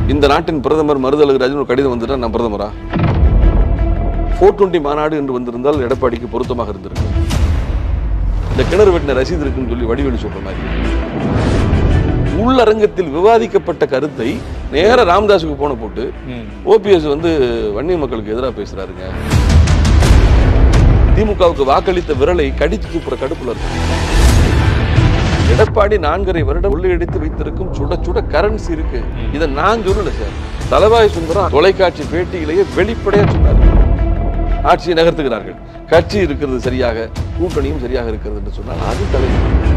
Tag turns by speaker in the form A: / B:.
A: இந்த நாட்டின் பிரதமர் மருதழகராஜன் ஒரு கடிதம் வந்துட்டா நான் பிரதமரா ஃபோர் டுவெண்ட்டி மாநாடு என்று வந்திருந்தால் எடப்பாடிக்கு பொருத்தமாக இருந்திருக்கு இந்த கிணறு வெட்டின ரசீது இருக்குன்னு சொல்லி வடிவேலு சொல்ற மாதிரி உள்ளரங்கத்தில் விவாதிக்கப்பட்ட கருத்தை நேர ராமதாஸுக்கு போன போட்டு ஓபிஎஸ் வந்து வன்னிய மக்களுக்கு எதிராக பேசுறாருங்க திமுகவுக்கு வாக்களித்த விரலை கடித்து துப்புற கடுப்புல இருக்கு எடப்பாடி நான்கரை வருடம் கொள்ளையடித்து வைத்திருக்கும் சுட சுட கரன்சி இருக்கு இதை நான் சொல்லல சார் தலவாய் சுந்தரம் தொலைக்காட்சி பேட்டியிலேயே வெளிப்படையா சொன்னார் ஆட்சியை நகர்த்துகிறார்கள் கட்சி இருக்கிறது சரியாக கூட்டணியும் சரியாக இருக்கிறது என்று சொன்னால் அது தலைவர்